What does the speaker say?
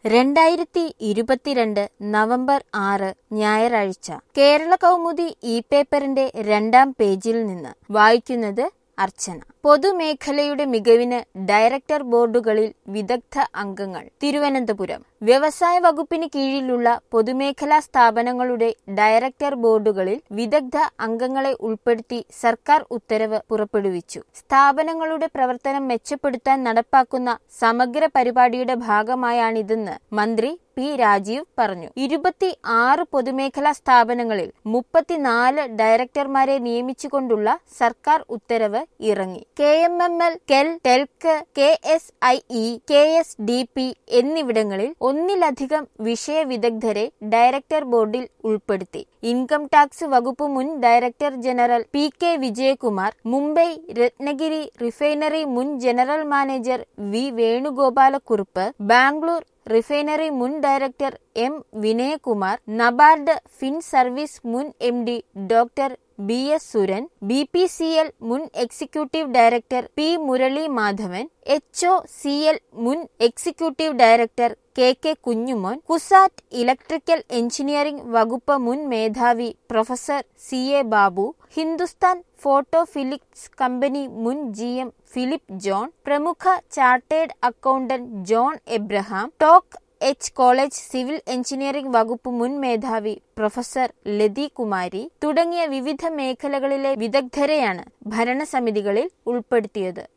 രണ്ടായിരത്തി ഇരുപത്തിരണ്ട് നവംബർ ആറ് ഞായറാഴ്ച കേരള കൗമുദി ഇ പേപ്പറിന്റെ രണ്ടാം പേജിൽ നിന്ന് വായിക്കുന്നത് അർച്ചന പൊതുമേഖലയുടെ മികവിന് ഡയറക്ടർ ബോർഡുകളിൽ വിദഗ്ധ അംഗങ്ങൾ തിരുവനന്തപുരം വ്യവസായ വകുപ്പിന് കീഴിലുള്ള പൊതുമേഖലാ സ്ഥാപനങ്ങളുടെ ഡയറക്ടർ ബോർഡുകളിൽ വിദഗ്ധ അംഗങ്ങളെ ഉൾപ്പെടുത്തി സർക്കാർ ഉത്തരവ് പുറപ്പെടുവിച്ചു സ്ഥാപനങ്ങളുടെ പ്രവർത്തനം മെച്ചപ്പെടുത്താൻ നടപ്പാക്കുന്ന സമഗ്ര പരിപാടിയുടെ ഭാഗമായാണിതെന്ന് മന്ത്രി പി രാജീവ് പറഞ്ഞു ഇരുപത്തി ആറ് പൊതുമേഖലാ സ്ഥാപനങ്ങളിൽ മുപ്പത്തിനാല് ഡയറക്ടർമാരെ നിയമിച്ചുകൊണ്ടുള്ള സർക്കാർ ഉത്തരവ് ഇറങ്ങി K M M L KEL TELK K S I E K S D P എന്നിവിടങ്ങളിൽ ഒന്നിലധികം വിഷയ വിദഗ്ധരെ ഡയറക്ടർ ബോർഡിൽ ഉൾപ്പെടുത്തി ഇൻകം ടാക്സ് വകുപ്പ് മുൻ director general P K Vijayakumar Mumbai Ratnagiri refinery മുൻ general manager V Venugopalakurup Bangalore refinery മുൻ director M Vinayakumar NABARD fin service മുൻ M D doctor B S Suran B P C L മുൻ executive director P Murali Madhavan H O C L മുൻ executive director K K Kunjumon CUSAT electrical engineering വകുപ്പ് മുൻ മേധാവി professor C A Babu Hindustan photo films company മുൻ G M Philip John പ്രമുഖ chartered accountant John Abraham Toc H college civil engineering വകുപ്പ് മുൻ മേധാവി പ്രൊഫസർ ലതി കുമാരി തുടങ്ങിയ വിവിധ മേഖലകളിലെ വിദഗ്ധരെയാണ് ഭരണസമിതികളിൽ ഉൾപ്പെടുത്തിയത്